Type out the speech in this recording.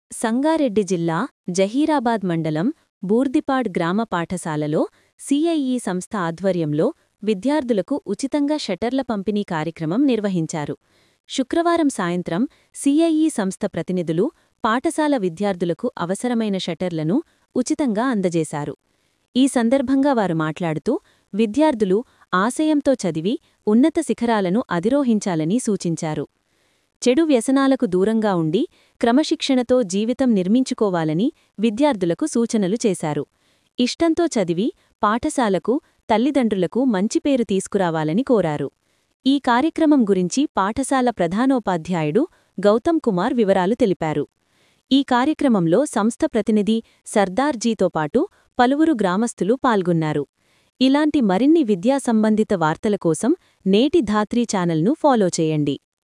సంగారెడ్డి జిల్లా జహీరాబాద్ మండలం బూర్దిపాడ్ గ్రామ పాఠశాలలో సిఐఈ సంస్థ ఆధ్వర్యంలో విద్యార్థులకు ఉచితంగా షటర్ల పంపిణీ కార్యక్రమం నిర్వహించారు శుక్రవారం సాయంత్రం సిఐఈ సంస్థ ప్రతినిధులు పాఠశాల విద్యార్థులకు అవసరమైన షటర్లను ఉచితంగా అందజేశారు ఈ సందర్భంగా వారు మాట్లాడుతూ విద్యార్థులు ఆశయంతో చదివి ఉన్నత శిఖరాలను అధిరోహించాలని సూచించారు చెడు వ్యసనాలకు దూరంగా ఉండి క్రమశిక్షణతో జీవితం నిర్మించుకోవాలని విద్యార్థులకు సూచనలు చేశారు ఇష్టంతో చదివి పాఠశాలకు తల్లిదండ్రులకు మంచి పేరు తీసుకురావాలని కోరారు ఈ కార్యక్రమం గురించి పాఠశాల ప్రధానోపాధ్యాయుడు గౌతమ్ కుమార్ వివరాలు తెలిపారు ఈ కార్యక్రమంలో సంస్థ ప్రతినిధి సర్దార్జీతో పాటు పలువురు గ్రామస్తులు పాల్గొన్నారు ఇలాంటి మరిన్ని విద్యా సంబంధిత వార్తల కోసం నేటి ధాత్రీ ఛానల్ను ఫాలో చేయండి